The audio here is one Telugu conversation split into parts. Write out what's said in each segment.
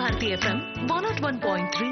Bharati FM one nought one point three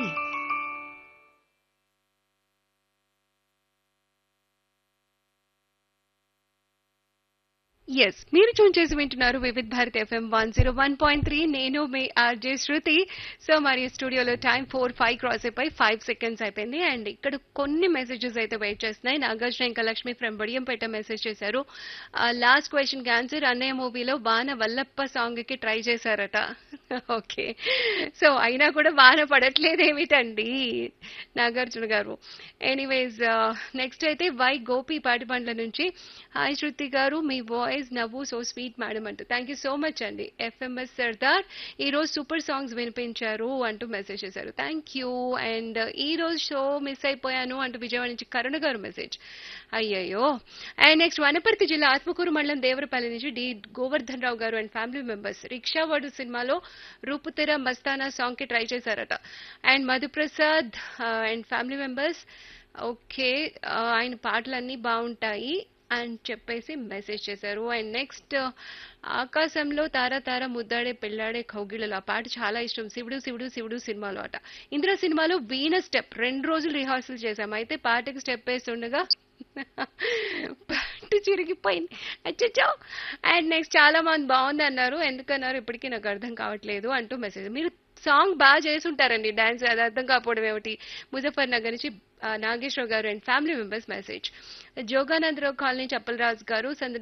ఎస్ మీరు చూన్ చేసి వింటున్నారు Vividh Bharat FM one zero one point three నేను మీ ఆర్జే శృతి సో మరి స్టూడియోలో టైం ఫోర్ ఫైవ్ క్రాస్ అయిపోయి ఫైవ్ సెకండ్స్ అయిపోయింది అండ్ ఇక్కడ కొన్ని మెసేజెస్ అయితే వెయిట్ చేస్తున్నాయి నాగార్జున ఇంకా లక్ష్మి ఫ్రమ్ బడియంపేట మెసేజ్ చేశారు లాస్ట్ క్వశ్చన్ ఆన్సర్ అన్నయ్య మూవీలో బాణ వల్లప్ప సాంగ్ కి ట్రై చేశారట ఓకే సో అయినా కూడా బాణ పడట్లేదు ఏమిటండి నాగార్జున గారు ఎనీవేస్ నెక్స్ట్ అయితే వై గోపి పాటిపండ్ల నుంచి హాయ్ శృతి గారు మీ వాయిస్ నవ్వు సో స్వీట్ మేడం అంటూ థ్యాంక్ యూ సో మచ్ అండి ఎఫ్ఎంఎస్ సర్దార్ ఈ రోజు సూపర్ సాంగ్స్ వినిపించారు అంటూ మెసేజ్ చేశారు థ్యాంక్ యూ అండ్ ఈ రోజు షో మిస్ అయిపోయాను అంటూ విజయవాడ నుంచి కరుణ గారు మెసేజ్ అయ్యయ్యో అండ్ నెక్స్ట్ వనపర్తి జిల్లా ఆత్మకూరు మండలం దేవరపల్లి నుంచి డి గోవర్ధన్ రావు గారు అండ్ ఫ్యామిలీ మెంబర్స్ రిక్షావాడు సినిమాలో రూపుతెర మస్తానా సాంగ్ కి ట్రై చేశారట and Madhuprasad and family members okay ఆయన పాటలన్నీ బాగుంటాయి అని చెప్పేసి మెసేజ్ చేశారు అండ్ నెక్స్ట్ ఆకాశంలో తార తార ముద్దాడే పెళ్ళాడే కౌగిళ్ళలో ఆ పాట చాలా ఇష్టం శివుడు శివుడు శివుడు సినిమాలో అట ఇందులో సినిమాలో వీణ స్టెప్ రెండు రోజులు రిహార్సల్ చేశాం అయితే పాటకి స్టెప్ వేస్తుండగా పట్టు చిరిగిపోయింది అచ్చచ్చో అండ్ నెక్స్ట్ చాలా మంది బాగుంది అన్నారు ఎందుకన్నారు ఇప్పటికీ నాకు అర్థం కావట్లేదు అంటూ మెసేజ్ మీరు సాంగ్ బాగా చేసుంటారండి డాన్స్ అది అర్థం కాకపోవడం ఏమిటి ముజఫర్ నగర్ నుంచి ఆ, Nageswararao garu and family members message Joganandarao colony Chappalaraju garu సంద